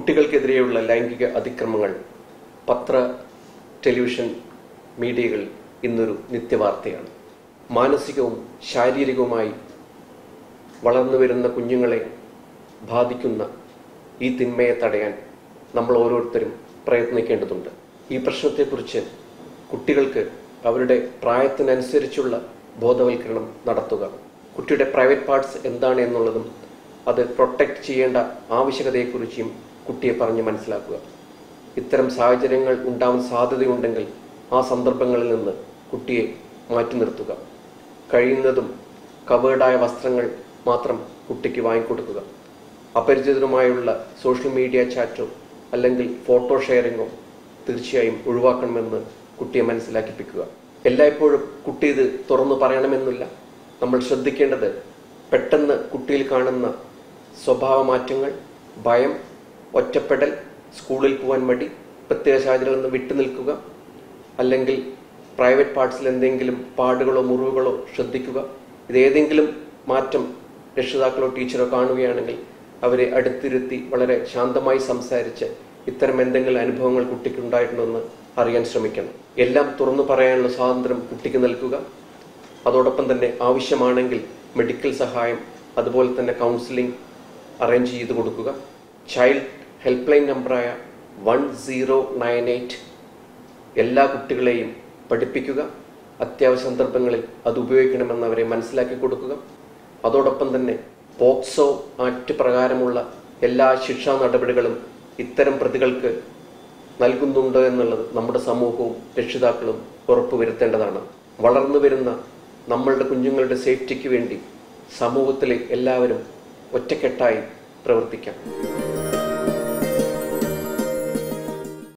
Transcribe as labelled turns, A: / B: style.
A: കുട്ടികൾക്കെതിരെയുള്ള ലൈംഗിക അതിക്രമങ്ങൾ പത്ര ടെലിവിഷൻ മീഡിയകൾ ഇന്നൊരു നിത്യവാർത്തയാണ് മാനസികവും ശാരീരികവുമായി വളർന്നു വരുന്ന കുഞ്ഞുങ്ങളെ ബാധിക്കുന്ന ഈ തിന്മയെ തടയാൻ നമ്മൾ ഓരോരുത്തരും പ്രയത്നിക്കേണ്ടതുണ്ട് ഈ പ്രശ്നത്തെക്കുറിച്ച് കുട്ടികൾക്ക് അവരുടെ പ്രായത്തിനനുസരിച്ചുള്ള ബോധവൽക്കരണം നടത്തുക കുട്ടിയുടെ പ്രൈവറ്റ് പാർട്സ് എന്താണ് എന്നുള്ളതും അത് പ്രൊട്ടക്റ്റ് ചെയ്യേണ്ട ആവശ്യകതയെക്കുറിച്ചും കുട്ടിയെ പറഞ്ഞ് മനസ്സിലാക്കുക ഇത്തരം സാഹചര്യങ്ങൾ ഉണ്ടാവാൻ സാധ്യതയുണ്ടെങ്കിൽ ആ സന്ദർഭങ്ങളിൽ നിന്ന് കുട്ടിയെ മാറ്റി നിർത്തുക കഴിയുന്നതും കവേർഡായ വസ്ത്രങ്ങൾ മാത്രം കുട്ടിക്ക് വാങ്ങിക്കൊടുക്കുക അപരിചിതരുമായുള്ള സോഷ്യൽ മീഡിയ ചാറ്റോ അല്ലെങ്കിൽ ഫോട്ടോ ഷെയറിങ്ങോ തീർച്ചയായും ഒഴിവാക്കണമെന്ന് കുട്ടിയെ മനസ്സിലാക്കിപ്പിക്കുക എല്ലായ്പ്പോഴും കുട്ടി ഇത് തുറന്നു പറയണമെന്നില്ല നമ്മൾ ശ്രദ്ധിക്കേണ്ടത് പെട്ടെന്ന് കുട്ടിയിൽ കാണുന്ന സ്വഭാവ മാറ്റങ്ങൾ ഭയം ഒറ്റപ്പെടൽ സ്കൂളിൽ പോകാൻ മടി പ്രത്യേക സാഹചര്യങ്ങളിൽ നിന്ന് വിട്ടുനിൽക്കുക അല്ലെങ്കിൽ പ്രൈവറ്റ് പാർട്സിൽ എന്തെങ്കിലും പാടുകളോ മുറിവുകളോ ശ്രദ്ധിക്കുക ഇതേതെങ്കിലും മാറ്റം രക്ഷിതാക്കളോ ടീച്ചറോ കാണുകയാണെങ്കിൽ അവരെ അടുത്തിരുത്തി വളരെ ശാന്തമായി സംസാരിച്ച് ഇത്തരം എന്തെങ്കിലും അനുഭവങ്ങൾ കുട്ടിക്ക് ഉണ്ടായിട്ടുണ്ടെന്ന് അറിയാൻ ശ്രമിക്കണം എല്ലാം തുറന്നു പറയാനുള്ള സ്വാതന്ത്ര്യം കുട്ടിക്ക് നൽകുക അതോടൊപ്പം തന്നെ ആവശ്യമാണെങ്കിൽ മെഡിക്കൽ സഹായം അതുപോലെ തന്നെ കൗൺസിലിംഗ് അറേഞ്ച് ചെയ്ത് കൊടുക്കുക ചൈൽഡ് ഹെൽപ്പ് ലൈൻ നമ്പറായ വൺ സീറോ നയൻ എയ്റ്റ് എല്ലാ കുട്ടികളെയും പഠിപ്പിക്കുക അത്യാവശ്യ സന്ദർഭങ്ങളിൽ അത് ഉപയോഗിക്കണമെന്ന് അവരെ മനസ്സിലാക്കി കൊടുക്കുക അതോടൊപ്പം തന്നെ പോക്സോ ആക്ട് പ്രകാരമുള്ള എല്ലാ ശിക്ഷാ നടപടികളും ഇത്തരം പ്രതികൾക്ക് നൽകുന്നുണ്ടോ എന്നുള്ളത് നമ്മുടെ സമൂഹവും രക്ഷിതാക്കളും ഉറപ്പുവരുത്തേണ്ടതാണ് വളർന്നു വരുന്ന നമ്മളുടെ കുഞ്ഞുങ്ങളുടെ സേഫ്റ്റിക്ക് വേണ്ടി സമൂഹത്തിലെ എല്ലാവരും ഒറ്റക്കെട്ടായി പ്രവർത്തിക്കാം